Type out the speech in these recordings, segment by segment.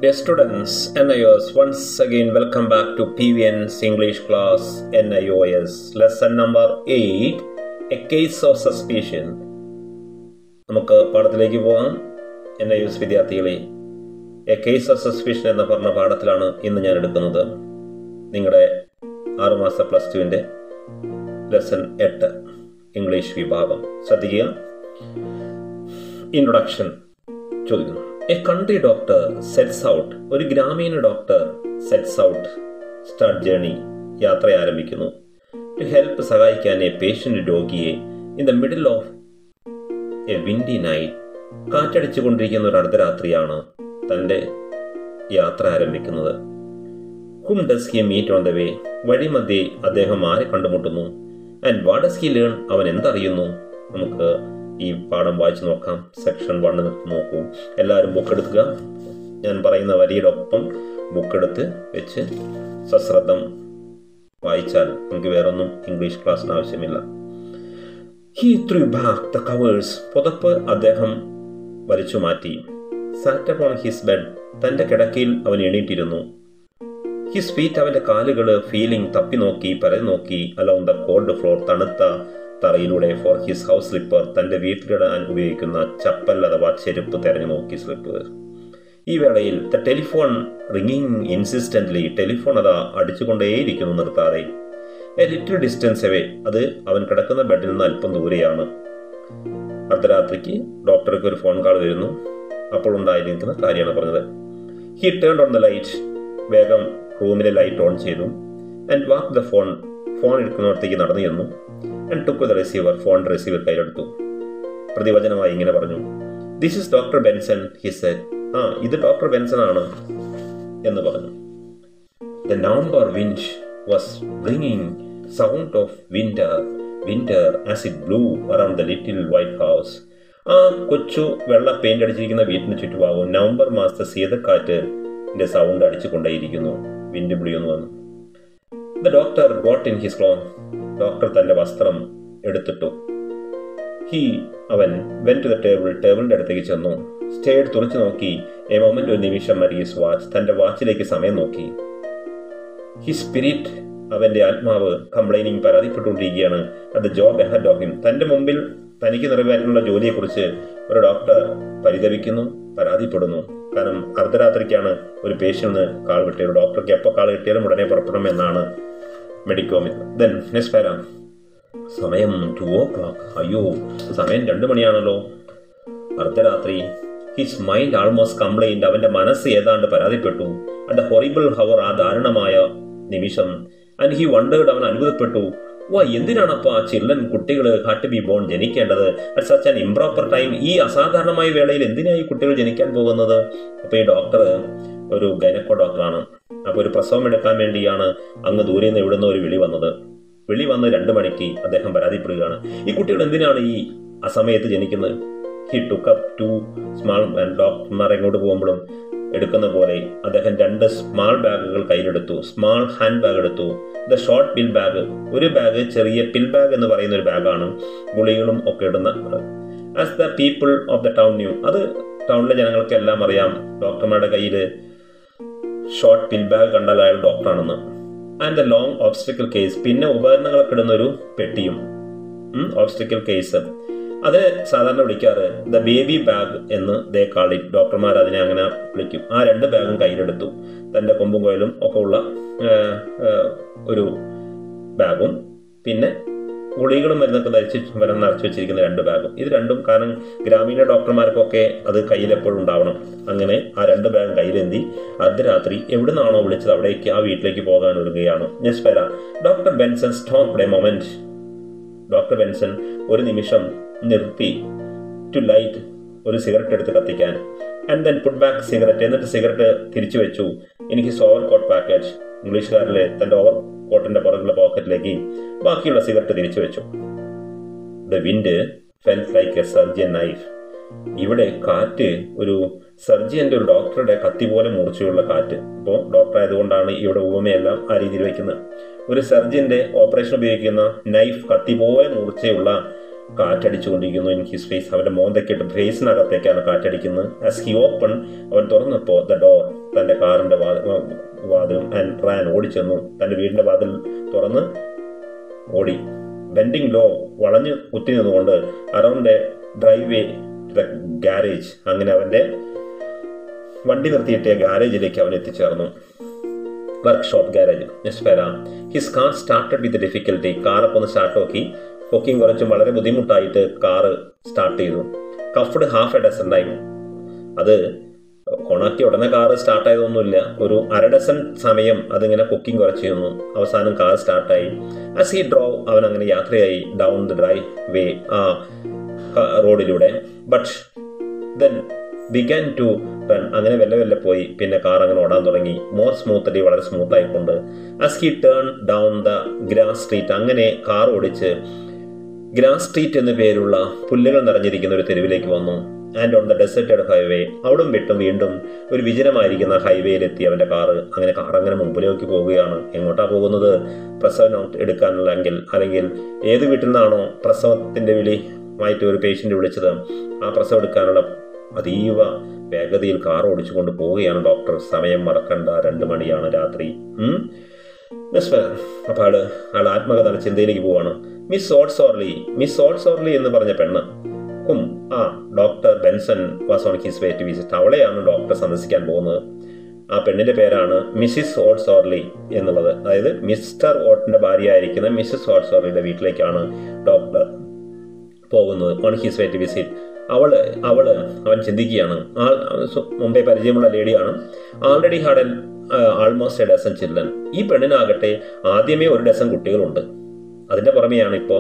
Dear students, NIOS, once again welcome back to PVN's English class NIOS, lesson number 8, A Case of Suspicion. നമുക്ക് പാഠത്തിലേക്ക് പോകാം N I S വിദ്യാർത്ഥികളെ a case of suspicion എന്ന പറഞ്ഞ പാഠത്തിലാണ് ഇന്ന് ഞാൻ എടുക്കുന്നത് നിങ്ങളുടെ ആറുമാസ പ്ലസ് ടുവിൻ്റെ ലെസൺ എട്ട് ഇംഗ്ലീഷ് വിഭാഗം ശ്രദ്ധിക്കുക ഇൻട്രൊഡക്ഷൻ ചോദിക്കുന്നു a country doctor sets out ഒരു ഗ്രാമീണ doctor sets out start journey യാത്ര ആരംഭിക്കുന്നു ടു ഹെൽപ്പ് സഹായിക്കാൻ എ പേഷ്യൻ്റ് രോഗിയെ in the middle of a windy night കാറ്റടിച്ചുകൊണ്ടിരിക്കുന്ന ഒരു അർദ്ധരാത്രിയാണ് തൻ്റെ യാത്ര ആരംഭിക്കുന്നത് whom does he meet on the way വഴിമധ്യേ അദ്ദേഹം ആരെ കണ്ടുമുട്ടുന്നു and what does he learn അവൻ എന്തറിയുന്നു നമുക്ക് ഈ പാഠം വായിച്ചു നോക്കാം സെക്ഷൻ വണ്ണ് നോക്കൂ എല്ലാവരും ബുക്ക് എടുക്കുക ഞാൻ പറയുന്ന വരിയുടെ ഒപ്പം ബുക്ക് എടുത്ത് വെച്ച് സശ്രദ്ധം വായിച്ചാൽ നമുക്ക് വേറൊന്നും ഇംഗ്ലീഷ് ക്ലാസ്സിന് ആവശ്യമില്ല he threw back the covers പുതപ്പ് അദ്ദേഹം വലിച്ചു മാറ്റി സാറ്റ് ഓൺ ഹിസ് ബെഡ് തന്റെ കിടക്കയിൽ അവൻ എണീറ്റിരുന്നു ഹിസ് ഫീറ്റ് അവന്റെ കാലുകൾ ഫീലിംഗ് തപ്പി നോക്കി പരതി നോക്കി അലോങ് ദ കോൾഡ് ഫ്ലോർ തണുത്ത തറയിലൂടെ ഫോർ ഹിസ് ഹൗസ് സ്ലിപ്പർ തന്റെ വീട്ടിലിടാൻ ഉപയോഗിക്കുന്ന ചപ്പൽ അഥവാ ചെരുപ്പ് തെരഞ്ഞു നോക്കി സ്ലിപ്പ് ഈ വേളയിൽ the telephone ringing insistently telephone അതാ അടിച്ചുകൊണ്ടേയിരിക്കുന്നു നിർത്താതെ എ ലിറ്റിൽ ഡിസ്റ്റൻസ് എവേ അത് അവൻ കിടക്കുന്ന ബെഡിൽ നിന്ന് അല്പം ദൂരെയാണ് അർദ്ധരാത്രിക്ക് ഡോക്ടർക്ക് ഒരു ഫോൺ കാൾ വരുന്നു അപ്പോൾ ഉണ്ടായിരിക്കുന്ന കാര്യമാണ് പറഞ്ഞത് he turn on the light വേഗം റൂമിലെ ലൈറ്റ് ഓൺ ചെയ്തു and walk the phone phone എടുക്കുന്നിടത്തേക്ക് നടന്നു ചെന്നു and took the receiver phone receiver കയ്യിലെടുത്തു പ്രതിവചനമായി ഇങ്ങനെ പറഞ്ഞു this is doctor Benson he said ആ ഇത് ഡോക്ടർ ബെൻസൺ ആണ് എന്ന് പറഞ്ഞു the November wind was bringing sound of winter winter as it blew around the little white house ആ കൊച്ചു വെള്ള പെയിന്റ് അടിച്ചിരിക്കുന്ന വീട്ടിന് ചുറ്റുഭാഗവും നവംബർ മാസത്തെ ശീതക്കാറ്റിന്റെ സൗണ്ട് അടിച്ചുകൊണ്ടേയിരിക്കുന്നു വിൻഡ് ബ്ലൂ എന്ന് വന്നു the doctor got in his clothes doctor തന്റെ വസ്ത്രം എടുത്തിട്ടു ഹി അവൻ വെൻ ടു ദ ടേബിൾ ടേബിളിന്റെ അടുത്തേക്ക് ചെന്നു സ്റ്റേഡ് തുറച്ചു നോക്കി എ മൊമെന്റ് ഒരു നിമിഷം മരീസ് വാച്ച് തന്റെ വാച്ചിലേക്ക് സമയം നോക്കി ഹി സ്പിരിറ്റ് അവന്റെ ആത്മാവ് കംപ്ലൈനിങ് പരാതിപ്പെട്ടുകൊണ്ടിരിക്കുകയാണ് അത് ജോബ് എഹഡ് ഓഫ് ഹിം തന്റെ മുമ്പിൽ തനിക്ക് നിറവേറ്റാനുള്ള ജോലിയെക്കുറിച്ച് ഒരു ഡോക്ടർ പരിതപിക്കുന്നു പരാതിപ്പെടുന്നു കാരണം അർദ്ധരാത്രിക്കാണ് ഒരു പേഷ്യന് കാൾ കിട്ടിയത് ഡോക്ടർക്ക് എപ്പോൾ കാൾ കിട്ടിയാലും ഉടനെ പുറപ്പെടണം എന്നാണ് മെഡിക്കോമിൽ ദെൻ നെക്സ്റ്റ് പാരാ സമയം ടു ഓ ക്ലോക്ക് അയ്യോ സമയം രണ്ട് മണിയാണല്ലോ അർദ്ധരാത്രി ഹിസ് മൈൻഡ് ആൾമോസ്റ്റ് കംപ്ലൈൻറ്റ് അവന്റെ മനസ്സ് ഏതാണ്ട് പരാതിപ്പെട്ടു അറ്റ് ഹൊറിബിൾ ഹവർ ആ ദാരുണമായ നിമിഷം ആൻഡ് ഹി വണ്ടേഡ് അവൻ അത്ഭുതപ്പെട്ടു വാ എന്തിനാണപ്പോ ആ ചിൽഡ്രൻ കുട്ടികൾ ഹാട്ട് ബി ബോൺ ജനിക്കേണ്ടത് at such an improper time ഈ അസാധാരണമായ വേളയിൽ എന്തിനായി കുട്ടികൾ ജനിക്കാൻ പോകുന്നത് അപ്പൊ ഈ ഡോക്ടർ ഒരു ഗൈനക്കോ ഡോക്ടറാണ് അപ്പൊ ഒരു പ്രസവം എടുക്കാൻ വേണ്ടിയാണ് അങ്ങ് ദൂരെ നിന്ന് ഇവിടുന്ന് ഒരു വിളി വന്നത് വിളി വന്ന് രണ്ട് മണിക്ക് അദ്ദേഹം പരാതിപ്പെടുകയാണ് ഈ കുട്ടികൾ എന്തിനാണ് ഈ അസമയത്ത് ജനിക്കുന്നത് he took up two small ഡോക്ടർമാർ എങ്ങോട്ട് പോകുമ്പോഴും എടുക്കുന്ന പോലെ അദ്ദേഹം രണ്ട് സ്മാൾ ബാഗുകൾ കയ്യിലെടുത്തു സ്മാൾ ഹാൻഡ് ബാഗ് എടുത്തു ദ ഷോർട്ട് പിൽ ബാഗ് ഒരു ബാഗ് ചെറിയ പിൽ ബാഗ് എന്ന് പറയുന്ന ഒരു ബാഗാണ് ഗുളികളും ഒക്കെ ഇടുന്ന as the people of the town knew അത് ടൗണിലെ ജനങ്ങൾക്ക് എല്ലാം അറിയാം ഡോക്ടർമാരുടെ കയ്യിൽ ഷോർട്ട് പിൽ ബാഗ് കണ്ടാൽ അയാൾ ഡോക്ടറാണെന്ന് and the long obstetrical case പിന്നെ ഉപകരണങ്ങളൊക്കെ ഇടുന്ന ഒരു പെട്ടിയും ഓബ്സ്റ്റിക്കൽ കേസ് അത് സാധാരണ വിളിക്കാറ് ദ ബേബി ബാഗ് എന്ന് ദേ കാളി ഡോക്ടർമാർ അതിനെ അങ്ങനെ വിളിക്കും ആ രണ്ട് ബാഗും കയ്യിലെടുത്തു തൻ്റെ കൊമ്പും കോയിലും ഒക്കെ ഉള്ള ഒരു ബാഗും പിന്നെ ഗുളികളും മരുന്നൊക്കെ ധരിച്ച് വരം നിറച്ചു വെച്ചിരിക്കുന്ന രണ്ട് ബാഗും ഇത് രണ്ടും കാരണം ഗ്രാമീണ ഡോക്ടർമാർക്കൊക്കെ അത് കയ്യിലെപ്പോഴും ഉണ്ടാവണം അങ്ങനെ ആ രണ്ട് ബാഗും കയ്യിലെന്തി അർദ്ധരാത്രി എവിടെ നിന്നാണോ വിളിച്ചത് അവിടേക്ക് ആ വീട്ടിലേക്ക് പോകാൻ ഒരുങ്ങുകയാണ് നെക്സ്റ്റ് പേര doctor Benson stop a moment doctor Benson ഒരു നിമിഷം നിർത്തി ടു ലൈറ്റ് ഒരു സിഗരറ്റ് എടുത്ത് കത്തിക്കാൻ and then put back cigarette എന്നിട്ട് സിഗരറ്റ് തിരിച്ചു വെച്ചു എനിക്ക് ഓവർ കോട്ട് പാക്കറ്റ് ഇംഗ്ലീഷുകാരിലെ തൻ്റെ ഓവർ കോട്ടിന്റെ പുറകുള്ള പോക്കറ്റിലേക്ക് ബാക്കിയുള്ള സിഗരറ്റ് തിരിച്ചു വെച്ചു the wind felt like a surgeon knife ഇവിടെ കാറ്റ് ഒരു സർജിയന്റെ ഒരു ഡോക്ടറുടെ കത്തി പോലെ മൂർച്ചയുള്ള കാറ്റ് അപ്പോൾ ഡോക്ടർ ആയതുകൊണ്ടാണ് ഇവിടെ ഉപമയെല്ലാം ആ രീതിയിൽ വയ്ക്കുന്നത് ഒരു സർജന്റെ ഓപ്പറേഷൻ ഉപയോഗിക്കുന്ന നൈഫ് കത്തി പോലെ മൂർച്ചയുള്ള കാറ്റടിച്ചുകൊണ്ടിരിക്കുന്നു ഇൻ ഹിസ് ഫേസ് അവൻ്റെ മോന്തയ്ക്കിട്ട് ഫേസിനകത്തേക്കാണ് കാറ്റടിക്കുന്നത് ആസ് ഹി ഓപ്പൺ അവൻ തുറന്നപ്പോൾ ദ ഡോർ തൻ്റെ കാറിൻ്റെ വാതിലും ആൻഡ് റാൻ ഓടിച്ചെന്നു തൻ്റെ വീടിൻ്റെ വാതിൽ തുറന്ന് ഓടി ബെൻഡിങ് ലോ വളഞ്ഞ് കുത്തി നിന്നുകൊണ്ട് around a driveway the garage അങ്ങനെ അവൻ്റെ വണ്ടി നിർത്തിയിട്ട ഗാരേജിലേക്ക് അവൻ എത്തിച്ചേർന്നു വർക്ക്ഷോപ്പ് ഗാരേജ് നെസ്പെര his car started with difficulty കാറൊക്കെ ഒന്ന് സ്റ്റാർട്ട് നോക്കി കുക്കിംഗ് കുറച്ചും വളരെ ബുദ്ധിമുട്ടായിട്ട് കാറ് സ്റ്റാർട്ട് ചെയ്തു coughed half a dozen time അത് ഓണാക്കി ഉടനെ കാറ് സ്റ്റാർട്ട് ആയതൊന്നുമില്ല ഒരു അര ഡസൺ സമയം അതിങ്ങനെ കുക്കിംഗ് കുറച്ച് ചെയ്യുന്നു അവസാനം കാർ സ്റ്റാർട്ടായി ആസ് ഹി ഡ്രോവ് അവൻ അങ്ങനെ യാത്രയായി ഡൗൺ ദി ഡ്രൈവ് വേ ആ റോഡിലൂടെ but then began to run അങ്ങനെ വെല്ല വെല്ല പോയി പിന്നെ കാർ അങ്ങനെ ഓടാൻ തുടങ്ങി മോർ സ്മൂത്തലി വളരെ സ്മൂത്ത് ആയിക്കൊണ്ട് as he turn down the grass street അങ്ങനെ കാർ ഓടിച്ച് ഗ്രാസ് സ്ട്രീറ്റ് എന്ന പേരുള്ള പുല്ലുകൾ നിറഞ്ഞിരിക്കുന്ന ഒരു തെരുവിലേക്ക് വന്നു and on the deserted highway അവിടും വിട്ടും വീണ്ടും ഒരു വിജനമായിരിക്കുന്ന ഹൈവേയിലെത്തി അവൻ്റെ കാറ് അങ്ങനെ കാർ അങ്ങനെ മുമ്പിലേക്ക് പോവുകയാണ് എങ്ങോട്ടാ പോകുന്നത് പ്രസവം എടുക്കാനുള്ളെങ്കിൽ അല്ലെങ്കിൽ ഏത് വീട്ടിൽ നിന്നാണോ പ്രസവത്തിൻ്റെ വിളിയുമായിട്ട് ഒരു പേഷ്യൻ്റ് വിളിച്ചത് ആ പ്രസവം എടുക്കാനുള്ള അതീവ വേഗതയിൽ കാർ ഓടിച്ചുകൊണ്ട് പോവുകയാണ് ഡോക്ടർ സമയം മറക്കണ്ട രണ്ട് മണിയാണ് രാത്രി അപ്പോൾ ആള് ആൾ ആത്മകഥ ചിന്തയിലേക്ക് പോവാണ് മിസ് ഓട്സോർലി മിസ് ഓട്സോർലി എന്ന് പറഞ്ഞ പെണ്ണ് ഹും ആ doctor Benson was on his way to visit അവളെയാണ് ഡോക്ടർ സന്ദർശിക്കാൻ പോകുന്നത് ആ പെണ്ണിന്റെ പേരാണ് മിസ്സിസ് ഓട്സോർലി എന്നുള്ളത് അതായത് മിസ്റ്റർ ഓട്ടിന്റെ ഭാര്യയായിരിക്കുന്ന മിസ്സിസ് ഓട്സോർലിയുടെ വീട്ടിലേക്കാണ് ഡോക്ടർ പോകുന്നത് on his way to visit അവള് അവള് അവൻ ചിന്തിക്കുകയാണ് ആൾ മുമ്പേ പരിചയമുള്ള ലേഡിയാണ് already had an almost a dozen children ഈ പെണ്ണിനാകട്ടെ ആദ്യമേ ഒരു ഡസൻ കുട്ടികളുണ്ട് അതിന്റെ പുറമെയാണ് ഇപ്പോൾ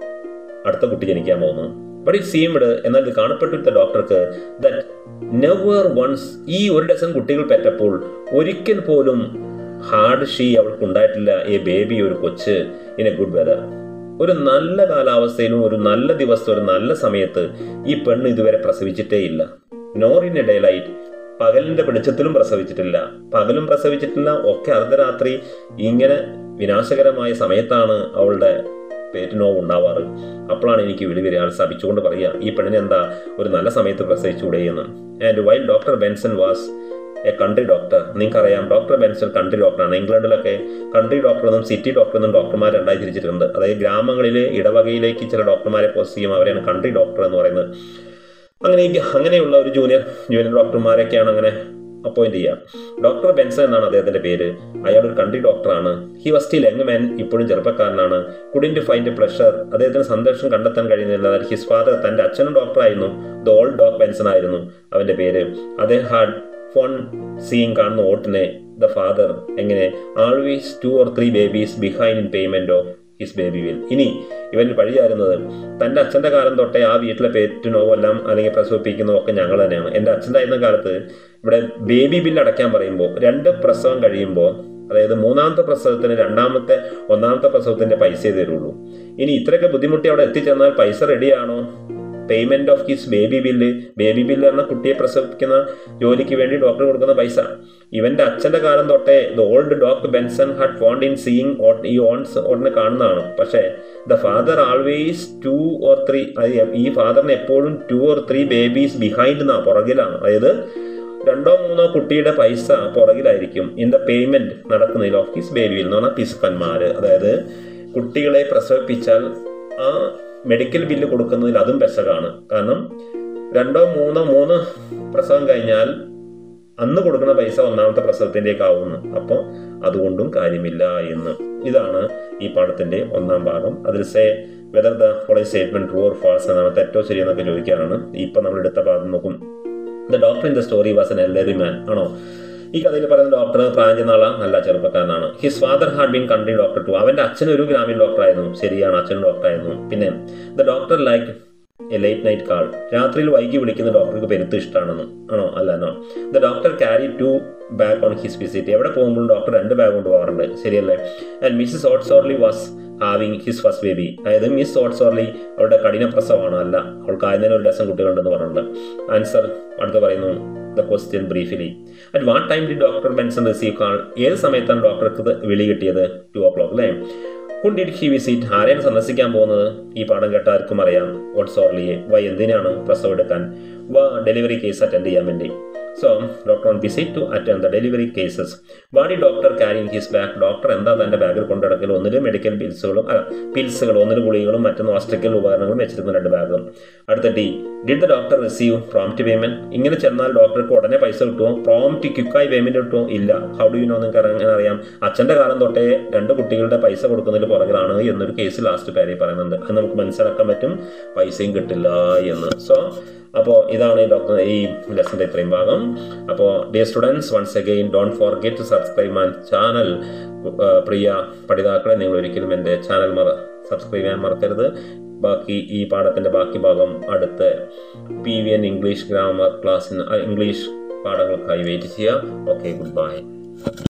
അടുത്ത കുട്ടി ജനിക്കാൻ പോകുന്നത് ബട്ട് ഇറ്റ് സീംഡ് എന്നാൽ ഇത് കാണപ്പെട്ടിരുന്ന ഡോക്ടർക്ക് ദറ്റ് നെവർ വൺസ് ഈ ഒരു ഡസൻ കുട്ടികൾ പെറ്റപ്പോൾ ഒരിക്കൽ പോലും ഹാർഡ് ഷീ അവൾക്ക് ഉണ്ടായിട്ടില്ല എ ബേബി ഒരു കൊച്ച് ഇൻ എ ഗുഡ് വെതർ ഒരു നല്ല കാലാവസ്ഥയിലും ഒരു നല്ല ദിവസം ഒരു നല്ല സമയത്ത് ഈ പെണ്ണ് ഇതുവരെ പ്രസവിച്ചിട്ടേ ഇല്ല nor in a daylight പകലിന്റെ വെളിച്ചത്തിലും പ്രസവിച്ചിട്ടില്ല പകലും പ്രസവിച്ചിട്ടില്ല ഒക്കെ അർദ്ധരാത്രി ഇങ്ങനെ വിനാശകരമായ സമയത്താണ് അവളുടെ പേറ്റുനോവ് ഉണ്ടാവാറ് അപ്പോഴാണ് എനിക്ക് വിളി വരിക ആൾ ശപിച്ചുകൊണ്ട് പറയുക ഈ പെണ്ണിനെ എന്താ ഒരു നല്ല സമയത്ത് പ്രസവിച്ചുകൂടെ എന്ന് and while doctor Benson was a country doctor നിങ്ങൾക്കറിയാം ഡോക്ടർ ബെൻസൺ കൺട്രി ഡോക്ടറാണ് ഇംഗ്ലണ്ടിലൊക്കെ കൺട്രി ഡോക്ടർ എന്നും സിറ്റി ഡോക്ടർ എന്നും ഡോക്ടർമാർ രണ്ടായി തിരിച്ചിട്ടുണ്ട് അതായത് ഗ്രാമങ്ങളിൽ ഇടവകയിലേക്ക് ചില ഡോക്ടർമാരെ പോസ്റ്റ് ചെയ്യും അവരെയാണ് കൺട്രി ഡോക്ടർ എന്ന് പറയുന്നത് അങ്ങനെ അങ്ങനെയുള്ള ഒരു ജൂനിയർ ജൂനിയർ ഡോക്ടർമാരൊക്കെയാണ് അങ്ങനെ അപ്പോയിന്റ് ചെയ്യുക ഡോക്ടർ ബെൻസൺ എന്നാണ് അദ്ദേഹത്തിന്റെ പേര് അയാൾ ഒരു കൺട്രി ഡോക്ടറാണ് he was still young man ഇപ്പോഴും ചെറുപ്പക്കാരനാണ് കുഡിൻ ഫൈൻഡ് പ്ലഷർ അദ്ദേഹത്തിന് സന്തോഷം കണ്ടെത്താൻ കഴിയുന്നില്ല ഹിസ് ഫാദർ തന്റെ അച്ഛനും ഡോക്ടറായിരുന്നു ദ ഓൾഡ് ഡോക് ബെൻസൺ ആയിരുന്നു അവന്റെ പേര് അദ്ദേഹം ഹാഡ് ഫോൺ സീയിങ് കാണുന്ന ഓട്ടിനെ ദ ഫാദർ എങ്ങനെ always two or three babies behind in payment of his baby bill ഇനി ഇവൻ പഴിചാരുന്നത് തൻ്റെ അച്ഛൻ്റെ കാലം തൊട്ടേ ആ വീട്ടിലെ പേറ്റിനോ എല്ലാം അല്ലെങ്കിൽ പ്രസവിപ്പിക്കുന്നതോ ഒക്കെ ഞങ്ങൾ തന്നെയാണ് എൻ്റെ അച്ഛൻ്റെ ആയിരുന്ന കാലത്ത് ഇവിടെ ബേബി ബില്ല് അടയ്ക്കാൻ പറയുമ്പോൾ രണ്ട് പ്രസവം കഴിയുമ്പോൾ അതായത് മൂന്നാമത്തെ പ്രസവത്തിന് രണ്ടാമത്തെ ഒന്നാമത്തെ പ്രസവത്തിന്റെ പൈസയെ തരുള്ളൂ ഇനി ഇത്രയൊക്കെ ബുദ്ധിമുട്ടി അവിടെ എത്തിച്ചെന്നാൽ പൈസ റെഡിയാണോ payment of his baby bill baby bill എന്ന കുട്ടിയെ പ്രസവിക്കുന്ന ജോലിക്ക് വേണ്ടി ഡോക്ടർ കൊടുക്കുന്ന പൈസ ഇവന്റെ അച്ഛന്റെ കാലം തൊട്ടേ the old doctor Benson had fond in seeing ഈ ഓൺസ് ഓട്ടിനെ കാണുന്നതാണ് പക്ഷേ the father always two or three ഈ ഫാദറിന് എപ്പോഴും two or three babies behind എന്നാ പുറകിലാണ് അതായത് രണ്ടോ മൂന്നോ കുട്ടിയുടെ പൈസ പുറകിലായിരിക്കും ഇൻ ദ പേയ്മെന്റ് നടക്കുന്നതിൽ ഓഫ് ഹിസ് ബേബിയിൽ എന്ന് പറഞ്ഞാൽ പിസ്കന്മാര് അതായത് കുട്ടികളെ പ്രസവിപ്പിച്ചാൽ ആ മെഡിക്കൽ ബില്ല് കൊടുക്കുന്നതിൽ അതും പെശകാണ് കാരണം രണ്ടോ മൂന്നോ മൂന്ന് പ്രസവം കഴിഞ്ഞാൽ അന്ന് കൊടുക്കുന്ന പൈസ ഒന്നാമത്തെ പ്രസവത്തിൻ്റെയൊക്കെ ആവുന്നു അപ്പോൾ അതുകൊണ്ടും കാര്യമില്ല എന്ന് ഇതാണ് ഈ പാഠത്തിന്റെ ഒന്നാം ഭാഗം അതിൽ say whether the following statement true or false എന്നാണ് തെറ്റോ ശരിയെന്നൊക്കെ ചോദിക്കാനാണ് ഇപ്പം നമ്മൾ എടുത്ത ഭാഗം നോക്കും the doctor in the story was an elderly man ആണോ ഈ കഥയിൽ പറയുന്ന ഡോക്ടർ പ്രാഞ്ചനാള നല്ല ചെറുപ്പക്കാരനാണ് his father had been country doctor too അവന്റെ അച്ഛൻ ഒരു ഗ്രാമീൺ ഡോക്ടറായിരുന്നു ശരിയാണ് അച്ഛൻ ഡോക്ടറായിരുന്നു പിന്നെ the doctor like a late night call രാത്രിയിൽ വൈകി വിളിക്കുന്ന ഡോക്ടർക്ക് പെരുത്ത് ഇഷ്ടമാണെന്ന് ആണോ അല്ല എന്നോ the doctor carry two bag on his visit എവിടെ പോകുമ്പോഴും ഡോക്ടർ രണ്ട് ബാഗ് കൊണ്ട് പോകാറുണ്ട് ശരിയല്ലേ and Mrs Ottsorly was having his first baby അതായത് മിസ് ഓട്സോർലി അവളുടെ കഠിന പ്രസവമാണ് അല്ല അവൾക്ക് ആദ്യം ഒരു ഡസൻ കുട്ടികളുണ്ടെന്ന് പറഞ്ഞിട്ടുണ്ട് ആൻസർ അടുത്ത് പറയുന്നു the question briefly at what time the doctor Benson receive call ഏത് സമയത്താണ് ഡോക്ടർക്ക് വിളി കിട്ടിയത് ടു ഓ ക്ലോക്ക് അല്ലേ ഹു ഡിഡ് ഹി വിസിറ്റ് ആരെയാണ് സന്ദർശിക്കാൻ പോകുന്നത് ഈ പാഠം കേട്ട ആർക്കും അറിയാം വാട്സ് ഓർലിയെ വൈ എന്തിനാണ് പ്രസവം എടുക്കാൻ വാ ഡെലിവറി കേസ് അറ്റൻഡ് ചെയ്യാൻ വേണ്ടി so doctor on visit to attend the delivery cases വാടി doctor carrying his bag doctor എന്താ തൻ്റെ ബാഗിൽ കൊണ്ടുനടക്കൽ ഒന്നിൽ മെഡിക്കൽ പിൽസുകളും പിൽസുകൾ ഒന്നിൽ ഗുളികകളും മറ്റൊന്ന് ഹോസ്പിറ്റൽ ഉപകരണങ്ങളും വെച്ചിരുന്ന രണ്ട് ബാഗും അടുത്ത ഡി did the doctor receive prompt payment ഇങ്ങനെ ചെന്നാൽ ഡോക്ടർക്ക് ഉടനെ പൈസ കിട്ടുമോ പ്രോംപ്റ്റ് ക്വിക്കായി പേയ്മെന്റ് കിട്ടുമോ ഇല്ല ഹൗ ഡു യു നോ നിങ്ങൾക്ക് അങ്ങനെ അറിയാം അച്ഛൻ്റെ കാലം തൊട്ടേ രണ്ട് കുട്ടികളുടെ പൈസ കൊടുക്കുന്നതിൽ പുറകിലാണ് എന്നൊരു കേസ് ലാസ്റ്റ് പേരെ പറയുന്നുണ്ട് അത് നമുക്ക് മനസ്സിലാക്കാൻ പറ്റും പൈസയും കിട്ടില്ല എന്ന് സോ അപ്പോൾ ഇതാണ് ഈ ഡോക്ടർ ഈ ലെസൻ്റെ ഇത്രയും ഭാഗം അപ്പോൾ dear students once again don't forget to subscribe my channel പ്രിയ പഠിതാക്കളെ നിങ്ങൾ ഒരിക്കലും എൻ്റെ ചാനൽ മറ സബ്സ്ക്രൈബ് ചെയ്യാൻ മറക്കരുത് ബാക്കി ഈ പാഠത്തിൻ്റെ ബാക്കി ഭാഗം അടുത്ത P V N English grammar ക്ലാസ്സിന് ഇംഗ്ലീഷ് പാഠങ്ങൾക്കായി വെയിറ്റ് ചെയ്യുക ഓക്കെ ഗുഡ് ബൈ